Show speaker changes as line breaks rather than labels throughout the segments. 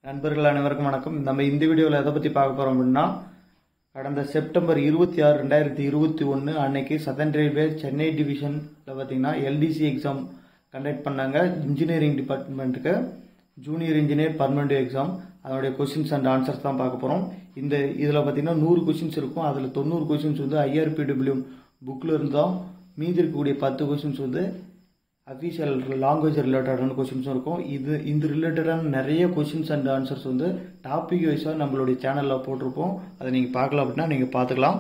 நண்பர்கள் அனைவருக்கும் வணக்கம் நம்ம இந்த வீடியோவில் எதை பற்றி பார்க்க போகிறோம் அப்படின்னா கடந்த செப்டம்பர் இருபத்தி ஆறு ரெண்டாயிரத்தி இருபத்தி ஒன்று அன்னைக்கு சதன் ரயில்வே சென்னை டிவிஷனில் பார்த்தீங்கன்னா எல்டிசி எக்ஸாம் கண்டக்ட் பண்ணாங்க இன்ஜினியரிங் டிபார்ட்மெண்ட்டுக்கு ஜூனியர் இன்ஜினியர் பர்மனெண்ட் எக்ஸாம் அதனுடைய கொஷின்ஸ் அண்ட் ஆன்சர்ஸ் தான் பார்க்க போகிறோம் இந்த இதில் பார்த்தீங்கன்னா நூறு கொஷின்ஸ் இருக்கும் அதில் தொண்ணூறு கொஷின்ஸ் வந்து ஐஆர்பிடபிள்யூ புக்கில் இருந்தோம் மீதி இருக்கக்கூடிய பத்து கொஷின்ஸ் வந்து அஃபீஷியல் லாங்குவேஜ் ரிலேட்டடான கொஷின்ஸும் இருக்கும் இது இந்த ரிலேட்டடான நிறைய கொஷின்ஸ் அண்ட் ஆன்சர்ஸ் வந்து டாபிக் வைஸாக நம்மளுடைய சேனலில் போட்டிருப்போம் அதை நீங்கள் பார்க்கலாம் அப்படின்னா நீங்கள் பார்த்துக்கலாம்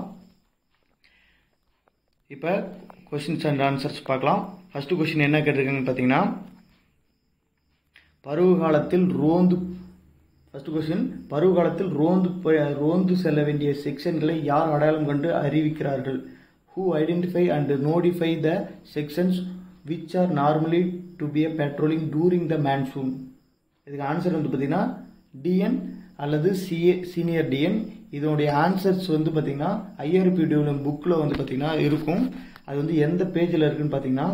இப்போ கொஷின்ஸ் அண்ட் ஆன்சர்ஸ் பார்க்கலாம் ஃபஸ்ட்டு கொஷின் என்ன கேட்டிருக்காங்கன்னு பார்த்தீங்கன்னா பருவ காலத்தில் ரோந்து ஃபஸ்ட்டு கொஸ்டின் பருவ காலத்தில் ரோந்து ப- ரோந்து செல்ல வேண்டிய செக்ஷன்களை யார் அடையாளம் கண்டு அறிவிக்கிறார்கள் who identify and notify the sections which are normally to be a patrolling during the monsoon இதுக்கு ஆன்சர் வந்து பார்த்தீங்கன்னா டிஎன் அல்லது சிஏ சீனியர் டிஎன் இதனுடைய ஆன்சர்ஸ் வந்து பார்த்தீங்கன்னா ஐஆர்பி டெவலப் புக்கில் வந்து பார்த்தீங்கன்னா இருக்கும் அது வந்து எந்த பேஜில் இருக்குன்னு பார்த்தீங்கன்னா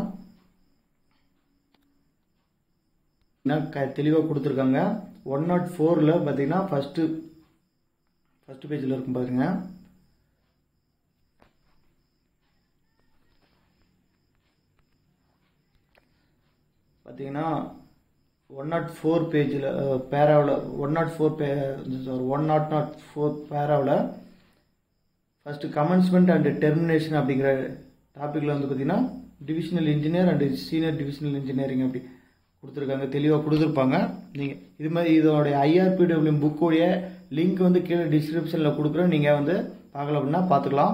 க தெளிவாக கொடுத்துருக்காங்க ஒன் நாட் ஃபோரில் பார்த்தீங்கன்னா ஃபஸ்ட்டு ஃபஸ்ட்டு பேஜில் இருக்கும் பாருங்க பார்த்தீங்கன்னா ஒன் நாட் ஃபோர் பேஜில் பேராவில் ஒன் நாட் ஃபோர் பே sorry one nought nought four பேராவில் ஃபஸ்ட்டு கமன்ஸ்மெண்ட் அண்ட் டெர்மினேஷன் அப்படிங்கிற டாப்பிக்கில் வந்து பார்த்தீங்கன்னா divisional engineer and senior divisional engineering அப்படி கொடுத்துருக்காங்க தெளிவாக கொடுத்துருப்பாங்க நீங்கள் இது மாதிரி இதோடைய ஐஆர்பிடபிள்யூ புக்கோடைய லிங்க் வந்து கீழே டிஸ்கிரிப்ஷனில் கொடுக்குறோம் நீங்கள் வந்து பார்க்கல அப்படின்னா பார்த்துக்கலாம்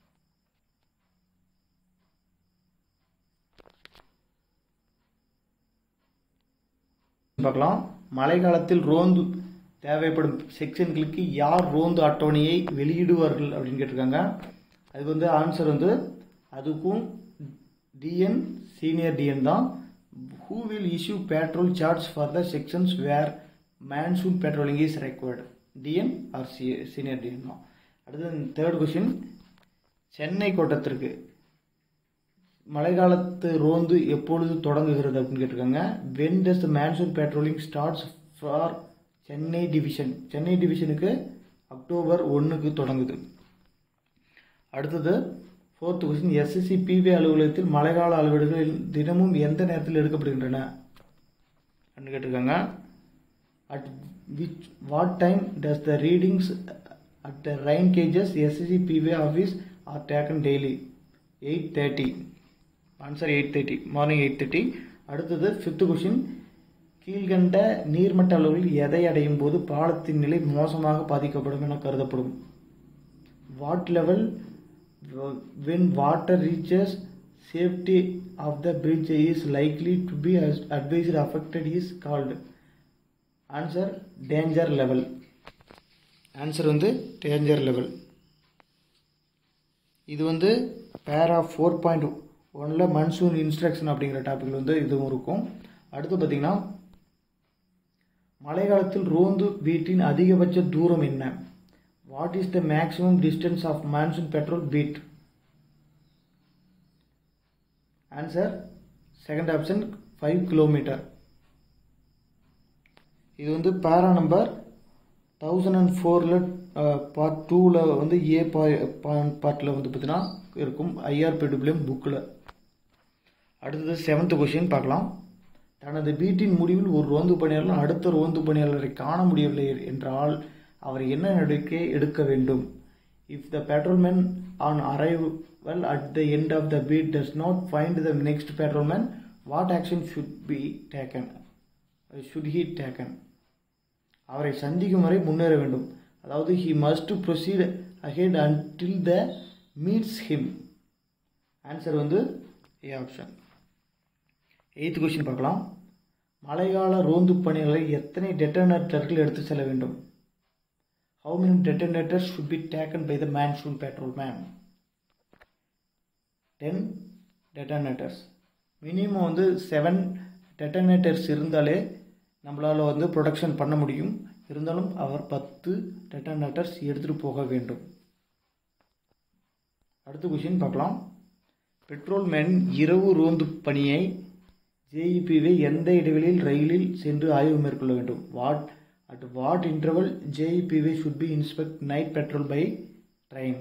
பார்க்கலாம் மழை காலத்தில் ரோந்து தேவைப்படும் செக்ஷன்களுக்கு யார் ரோந்து அட்டவணையை வெளியிடுவார்கள் அப்படின்னு கேட்டிருக்காங்க அது வந்து ஆன்சர் வந்து அதுக்கும் டிஎன் சீனியர் டிஎன் தான் who will issue patrol charge for the sections where monsoon patrolling is required DN or C senior DN தான் அடுத்து தேர்ட் கொஷின் சென்னை கோட்டத்திற்கு மழைக்காலத்து ரோந்து எப்பொழுது தொடங்குகிறது அப்படின்னு கேட்டிருக்காங்க when does the monsoon patrolling starts for Chennai division Chennai டிவிஷனுக்கு அக்டோபர் ஒன்றுக்கு தொடங்குது அடுத்தது ஃபோர்த் கொஸ்டின் எஸ்எஸ்சி பிவி அலுவலகத்தில் மழைக்கால அளவீடுகள் தினமும் எந்த நேரத்தில் எடுக்கப்படுகின்றன அப்படின்னு கேட்டிருக்காங்க at which what time does the readings at the rain gauges SSC PV office are taken daily eight thirty answer eight thirty morning eight thirty அடுத்தது ஃபிஃப்த் கொஷின் கீழ்கண்ட நீர்மட்ட அளவில் எதை அடையும் போது பாலத்தின் நிலை மோசமாக பாதிக்கப்படும் என கருதப்படும் what level when water reaches safety of the bridge is likely to be as- advised affected is called answer danger level answer வந்து டேஞ்சர் லெவல் இது வந்து பேரா ஃபோர் பாயிண்ட் ஒனில் மன்சூன் இன்ஸ்ட்ரக்ஷன் அப்படிங்கிற டாப்பிக்கில் வந்து இதுவும் இருக்கும் அடுத்து பார்த்தீங்கன்னா மழைக்காலத்தில் ரோந்து வீட்டின் அதிகபட்ச தூரம் என்ன what is the maximum distance of monsoon patrol beat answer second option five kilometre இது வந்து பேரா நம்பர் தௌசண்ட் அண்ட் ஃபோரில் பார்ட் டூவில் வந்து ஏ பார்ட்டில் வந்து பார்த்தீங்கன்னா இருக்கும் ஐஆர்பிடபிள்யூ புக்கில் அடுத்தது செவன்த் கொஷின் பார்க்கலாம் தனது வீட்டின் முடிவில் ஒரு ரோந்து பணியாளர் அடுத்த ரோந்து பணியாளரை காண முடியவில்லை என்றால் அவர் என்ன நடவடிக்கை எடுக்க வேண்டும் if the patrolman on arrival at the end of the beat does not find the next patrolman what action should be taken should he taken அவரை சந்திக்கும் வரை முன்னேற வேண்டும் அதாவது he must proceed ahead until the meets him answer வந்து A option eighth question பார்க்கலாம் மழைக்கால ரோந்து பணிகளை எத்தனை டெட்டனேட்டர்கள் எடுத்து செல்ல வேண்டும் how many detonators should be taken by the monsoon patrol man ten detonators minimum வந்து செவன் டெட்டனேட்டர்ஸ் இருந்தாலே நம்மளால் வந்து ப்ரொடக்ஷன் பண்ண முடியும் இருந்தாலும் அவர் பத்து டெட்டனேட்டர்ஸ் எடுத்துகிட்டு போக வேண்டும் அடுத்த கொஷின் பார்க்கலாம் பெட்ரோல் மேன் இரவு ரோந்து பணியை ஜேஇபிவை எந்த இடைவெளியில் ரயிலில் சென்று ஆய்வு மேற்கொள்ள வேண்டும் what at what interval JE P way should be inspect night patrol by train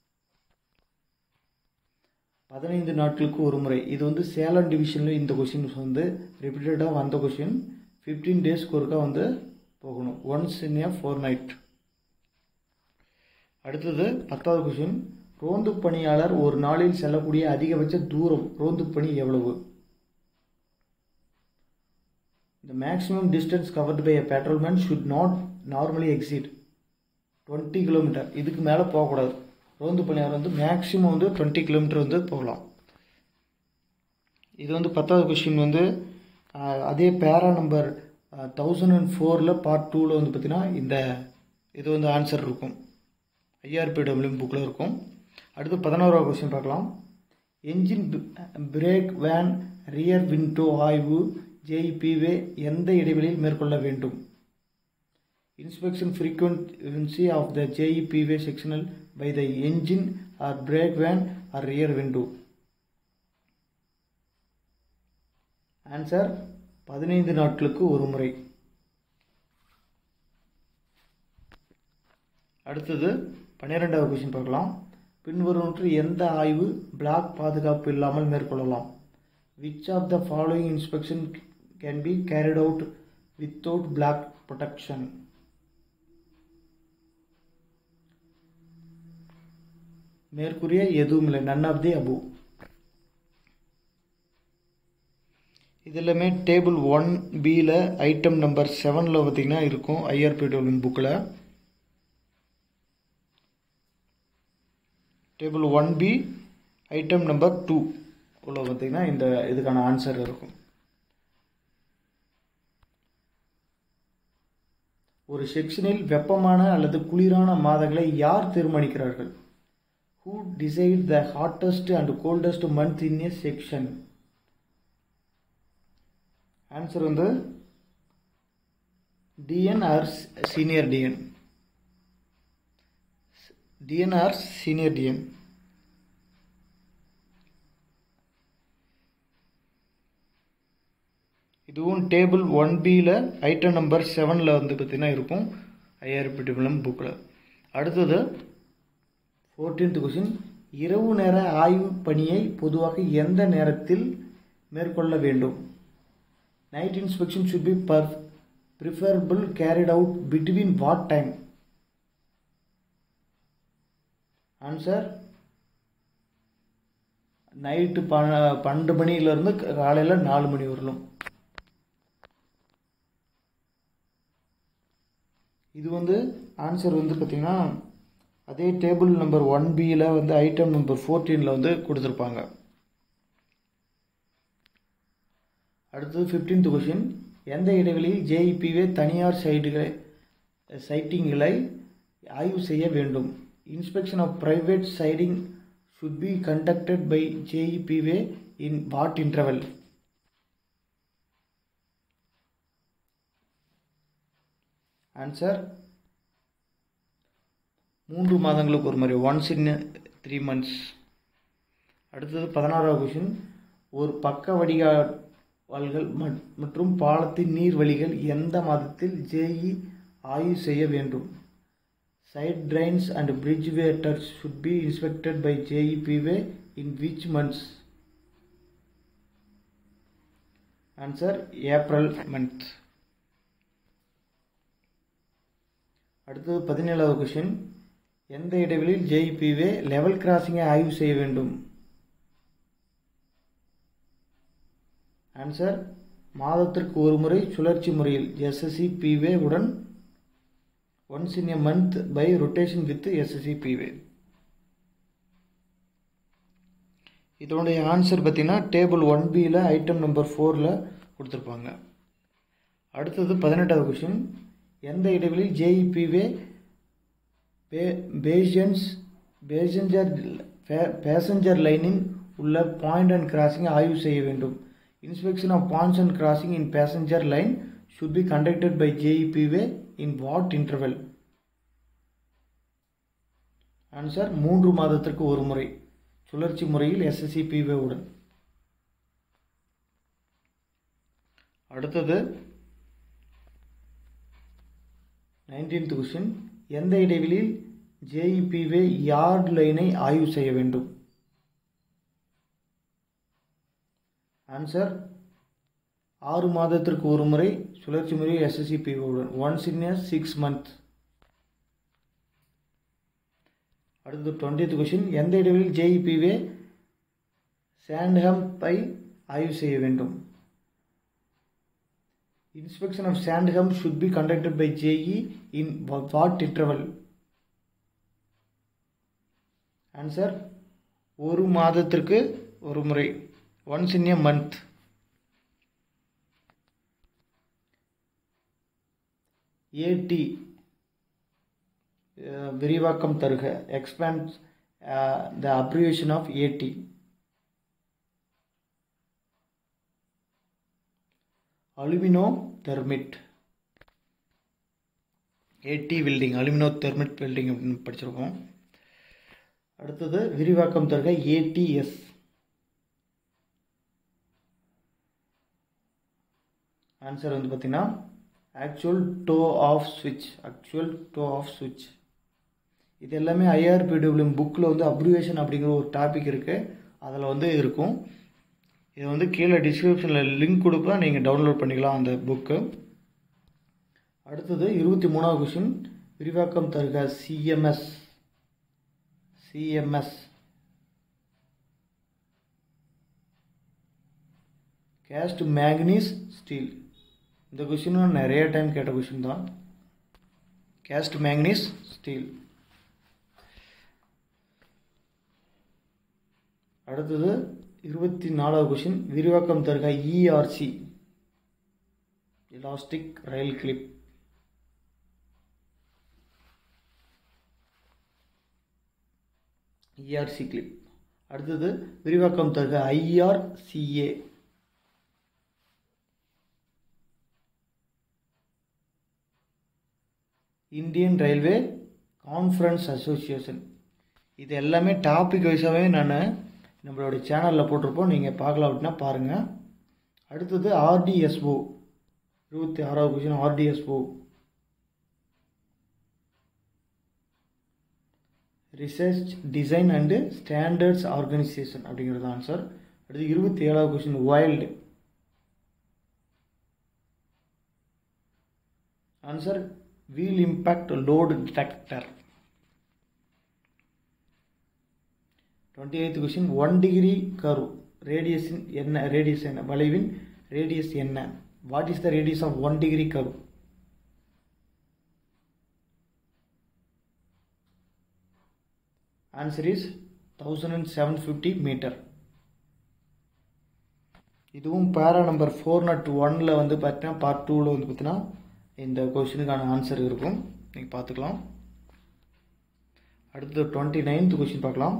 பதினைந்து நாட்களுக்கு ஒரு முறை இது வந்து சேலம் டிவிஷனில் இந்த கொஷின்ஸ் வந்து ரிப்பீட்டடாக வந்த கொஷின் ஃபிஃப்டீன் டேஸ்க்கு ஒருக்கா வந்து போகணும் once in a fortnight அடுத்தது பத்தாவது கொஷின் ரோந்து பணியாளர் ஒரு நாளில் செல்லக்கூடிய அதிகபட்ச தூரம் ரோந்து பணி எவ்வளவு The maximum distance covered by a patrolman should not normally exceed 20 kilometre இதுக்கு மேலே போகக்கூடாது ரோந்து பணியாளர் வந்து மேக்ஸிமம் வந்து டுவெண்ட்டி கிலோமீட்டர் வந்து போகலாம் இது வந்து பத்தாவது கொஷின் வந்து ஆஹ், அதே பேரா நம்பர் தௌசண்ட் அண்ட் ஃபோரில் பார்ட் டூவில் வந்து பார்த்திங்கன்னா இந்த இது வந்து ஆன்சர் இருக்கும் ஐஆர்பிடபிள்யூ புக்கில் இருக்கும் அடுத்து பதினோராவது கொஸ்டின் பார்க்கலாம் engine brake van rear window ஆய்வு ஜேஇபிவே எந்த இடைவெளியில் மேற்கொள்ள வேண்டும் inspection frequency of the JE P way sectional by the engine or brake van or rear window answer பதினைந்து நாட்களுக்கு ஒரு முறை அடுத்தது பன்னிரெண்டாவது கொஸ்டின் பார்க்கலாம் பின்வருவற்று எந்த ஆய்வு பிளாக் பாதுகாப்பு இல்லாமல் மேற்கொள்ளலாம் which of the following inspection can be carried out without block protection மேற்கூறிய எதுவும் இல்லை நன் ஆஃப் தி அபு இது எல்லாமே டேபிள் ஒன் பியில் ஐட்டம் நம்பர் செவனில் பார்த்தீங்கன்னா இருக்கும் ஐஆர்பிடபிள்யூ புக்கில் table one B item number two உள்ள பார்த்தீங்கன்னா இந்த இதுக்கான ஆன்சர் இருக்கும் ஒரு செக்ஷனில் வெப்பமான அல்லது குளிரான மாதங்களை யார் தீர்மானிக்கிறார்கள் who decide the hottest and coldest month in a section answer வந்து DEN or senior DEN DEN or senior DEN இதுவும் டேபிள் ஒன் பியில் ஐட்டம் நம்பர் செவனில் வந்து பார்த்திங்கன்னா இருக்கும் ஐஆர்பிடிபிளம் புக்கில் அடுத்தது ஃபோர்டீன்த் கொஸ்டின் இரவு நேர ஆய்வு பணியை பொதுவாக எந்த நேரத்தில் மேற்கொள்ள வேண்டும் night inspection should be per preferable carried out between what time answer night ப பன்னெண்டு மணிலேருந்து காலையில் நாலு மணி வரலும் இது வந்து ஆன்சர் வந்து பார்த்திங்கன்னா அதே டேபிள் நம்பர் ஒன் பியில் வந்து ஐட்டம் நம்பர் ஃபோர்டீனில் வந்து கொடுத்துருப்பாங்க அடுத்தது ஃபிஃப்டீன்த் கொஷின் எந்த இடைவெளியில் ஜேஇபிவே தனியார் சைடுகளை சைட்டிங்களை ஆய்வு செய்ய வேண்டும் inspection of private siding should be conducted by JE P way in what interval answer மூன்று மாதங்களுக்கு ஒரு முறை ஒன்ஸ் இன் த்ரீ மந்த்ஸ் அடுத்தது பதினாறாவது கொஷின் ஒரு பக்க வடிகால்கள் மட்- மற்றும் பாலத்தின் நீர்வழிகள் எந்த மாதத்தில் ஜேஇ ஆய்வு செய்ய வேண்டும் side drains and bridge waters should be inspected by JE P way in which months answer April month அடுத்தது பதினேழாவது கொஷின் எந்த இடைவெளியில் ஜேஇபிவே லெவல் கிராசிங்கை ஆய்வு செய்ய வேண்டும் ஆன்சர் மாதத்திற்கு ஒரு முறை சுழற்சி முறையில் எஸ்எஸ்சி பிவே உடன் once in a month by rotation with SSE P way இதனுடைய ஆன்சர் பார்த்தீங்கன்னா டேபிள் ஒன் பியில் ஐட்டம் நம்பர் ஃபோரில் கொடுத்துருப்பாங்க அடுத்தது பதினெட்டாவது கொஷின் எந்த இடைவெளியில் ஜேஇபிவே பே பேஷன்ஸ் பேசஞ்சர் பேசஞ்சர் லைனின் உள்ள பாயிண்ட் அண்ட் கிராசிங் ஆய்வு செய்ய வேண்டும் inspection of points and crossing in passenger line should be conducted by JE P way in what interval answer மூன்று மாதத்திற்கு ஒரு முறை சுழற்சி முறையில் எஸ்எஸ்சிபிவே உடன் அடுத்தது நைன்டீன்த் கொஸ்டின் எந்த இடைவெளியில் ஜேஇபிவே யார்ட் லைனை ஆய்வு செய்ய வேண்டும் ஆன்சர் ஆறு மாதத்திற்கு ஒரு முறை சுழற்சி முறை எஸ்எஸ்சிபிஓடன் once in a six month அடுத்தது டுவெண்ட்டித் கொஷின் எந்த இடைவெளியில் ஜேஇபிவே சாண்ட்ஹம்பை ஆய்வு செய்ய வேண்டும் inspection of sand hump should be conducted by JE in what interval answer ஒரு மாதத்திற்கு ஒரு முறை ஒன்ஸ் இன் எ மந்த் ஏடி விரிவாக்கம் தருக expand the abbreviation of AD alumino thermit AD welding alumino thermit welding அப்படின்னு படிச்சிருக்கோம் அடுத்தது விரிவாக்கம் தருக ஏடிஎஸ் ஆன்சர் வந்து பார்த்தீங்கன்னா ஆக்சுவல் டோ ஆஃப் சுவிட்ச் ஆக்சுவல் டோ ஆஃப் சுவிட்ச் இது எல்லாமே ஐஆர்பிடபிள்யூஎம் புக்கில் வந்து அப்ரிவேஷன் அப்படிங்கிற ஒரு டாபிக் இருக்குது அதில் வந்து இருக்கும் இது வந்து கீழே டிஸ்கிரிப்ஷனில் லிங்க் கொடுக்கலாம் நீங்கள் டவுன்லோட் பண்ணிக்கலாம் அந்த புக்கு அடுத்தது இருபத்தி மூணாவது கொஷின் விரிவாக்கம் தருக CMS CMS cast manganese steel இந்த கொஷினும் நிறைய டைம் கேட்ட கொஷின் தான் கேஸ்ட் மேக்னீஸ் ஸ்டீல் அடுத்தது இருபத்தி நாலாவது கொஷின் விரிவாக்கம் தருக ERC elastic rail clip ERC clip அடுத்தது விரிவாக்கம் தருக IRCA Indian railway conference association இது எல்லாமே டாபிக் வைஸாகவே நான் நம்மளோட சேனலில் போட்டிருப்போம் நீங்கள் பார்க்கலாம் அப்படின்னா பாருங்கள் அடுத்தது ஆர்டிஎஸ்ஓ இருபத்தி ஆறாவது question RDSO research design and standards organisation அப்படிங்கிறது ஆன்சர் அடுத்து இருபத்தி ஏழாவது question WILD answer wheel impact load detector twenty eighth question one degree curve ரேடியஸின் என்ன ரேடியஸ் என்ன வளைவின் ரேடியஸ் என்ன what is the radius of one degree curve answer is thousand and seven fifty metre இதுவும் para number four not ஒனில் வந்து பார்த்தீங்கன்னா part டூவில் வந்து பார்த்தீங்கன்னா இந்த கொஷினுக்கான ஆன்சர் இருக்கும் நீங்கள் பார்த்துக்கலாம் அடுத்து டுவெண்ட்டி நைன்த் கொஷின் பார்க்கலாம்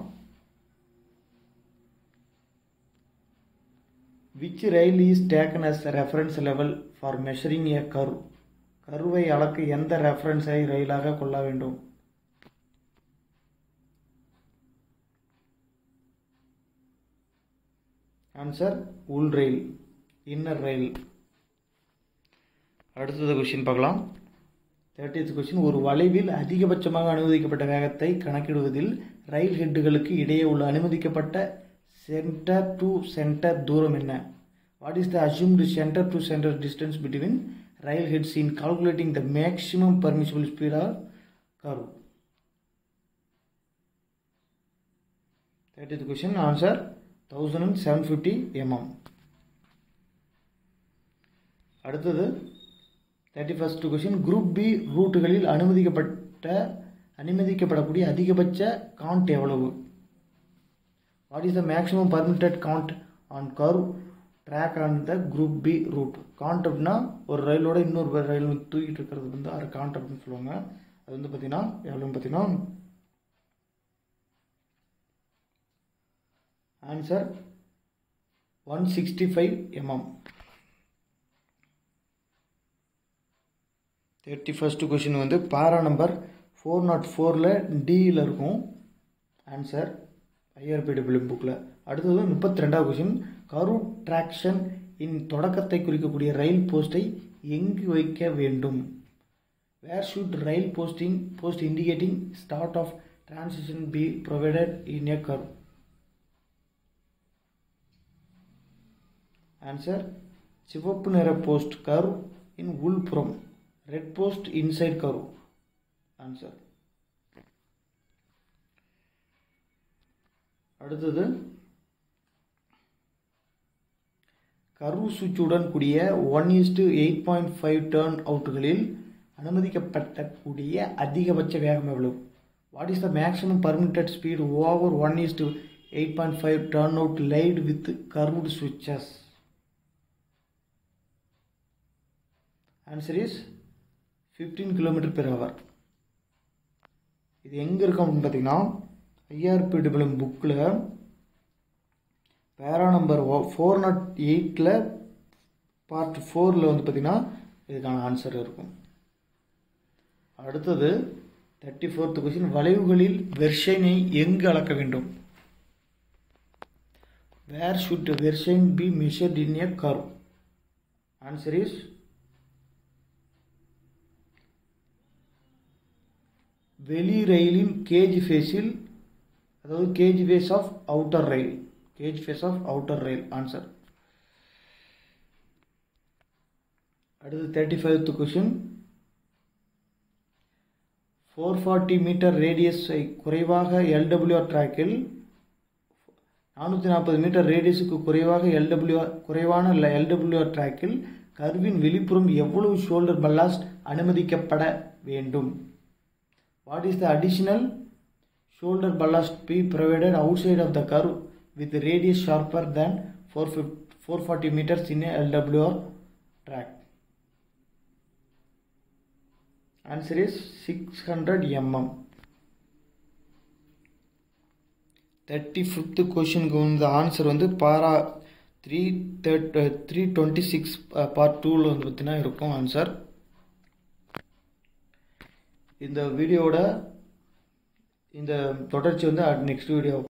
which rail is taken as reference level for measuring a curve கருவை அளக்க எந்த ரெஃபரன்ஸை ரயிலாக கொள்ள வேண்டும் ஆன்சர் உள் ரயில் இன்னர் ரயில் அடுத்தது கொஷின் பார்க்கலாம் தேர்ட்டியத் கொஷின் ஒரு வளைவில் அதிகபட்சமாக அனுமதிக்கப்பட்ட வேகத்தை கணக்கிடுவதில் ரயில் ஹெட்டுகளுக்கு இடையே உள்ள அனுமதிக்கப்பட்ட சென்டர் டு சென்டர் தூரம் என்ன what is the assumed centre to centre distance between rail heads in calculating the maximum permissible speed or curve thirtieth question answer thousand and seven fifty mm அடுத்தது thirty first question group B ரூட்டுகளில் அனுமதிக்கப்பட்ட அனுமதிக்கப்படக்கூடிய அதிகபட்ச cant எவ்வளவு what is the maximum permitted cant on curve track on the group B route cant அப்படின்னா ஒரு ரயிலோட இன்னொரு ரயில் வந்து தூக்கிட்டு இருக்கிறது வந்து அது காண்ட் அப்படின்னு சொல்லுவாங்க அது வந்து பார்த்தீங்கன்னா எவ்வளோன்னு பார்த்தீங்கன்னா answer one sixty five mm thirty first question வந்து பாரா நம்பர் ஃபோர் நாட் ஃபோரில் டியில் இருக்கும் ஆன்சர் ஐஆர்பிடபிள்யூ புக்கில் அடுத்தது முப்பத்தி ரெண்டாவது கொஷின் கரு ட்ராக்ஷன் இன் தொடக்கத்தை குறிக்கக்கூடிய ரயில் போஸ்ட்டை எங்கு வைக்க வேண்டும் where should rail posting post indicating start of transition be provided in a curve answer சிவப்பு நிற போஸ்ட் கர்வ் இன் உள்புறம் red post inside curve answer அடுத்தது கர்வ் சுவிட்சுடன் கூடிய one is to eight point five turn அவுட்டுகளில் அனுமதிக்கப்படக்கூடிய அதிகபட்ச வேகம் எவ்வளவு what is the maximum permitted speed over one is to eight point five turn out laid with curved switches answer is fifteen kilometre per hour இது எங்கே இருக்கும் அப்படின்னு பார்த்தீங்கன்னா ஐஆர்பி டிபிளம் புக்கில் பேரா நம்பர் ஃபோர் நாட் எயிட்டில் பார்ட் ஃபோரில் வந்து பார்த்திங்கன்னா இதுக்கான ஆன்சர் இருக்கும் அடுத்தது தேர்ட்டி ஃபோர்த்து கொஸ்டின் வளைவுகளில் வெர்ஷனை எங்கு அளக்க வேண்டும் where should versine be measured in a curve answer is வெளி ரயிலின் கேஜ் ஃபேஸில் அதாவது gauge face of outer rail gauge face of outer rail answer அடுத்து thirty fifth question four forty metre ரேடியஸை குறைவாக எல்டபிள்யூஆர் ட்ராக்கில் நானூற்றி நாற்பது மீட்டர் ரேடியஸுக்கு குறைவாக எல்டபிள்யூஆர் குறைவான எல்டபிள்யூஆர் ட்ராக்கில் கர்வின் வெளிப்புறம் எவ்வளவு ஷோல்டர் பல்லாஸ்ட் அனுமதிக்கப்பட வேண்டும் what is the additional shoulder ballast be provided outside of the curve with radius sharper than 440 meters in a LWR track. Answer is 600 mm. 35th கொஷனுக்கு வந்து ஆன்சர் வந்து para three third three twenty six part டூவில் வந்து பார்த்தீங்கன்னா இருக்கும் answer இந்த வீடியோட இந்த தொடர்ச்சி வந்து நெக்ஸ்ட் வீடியோ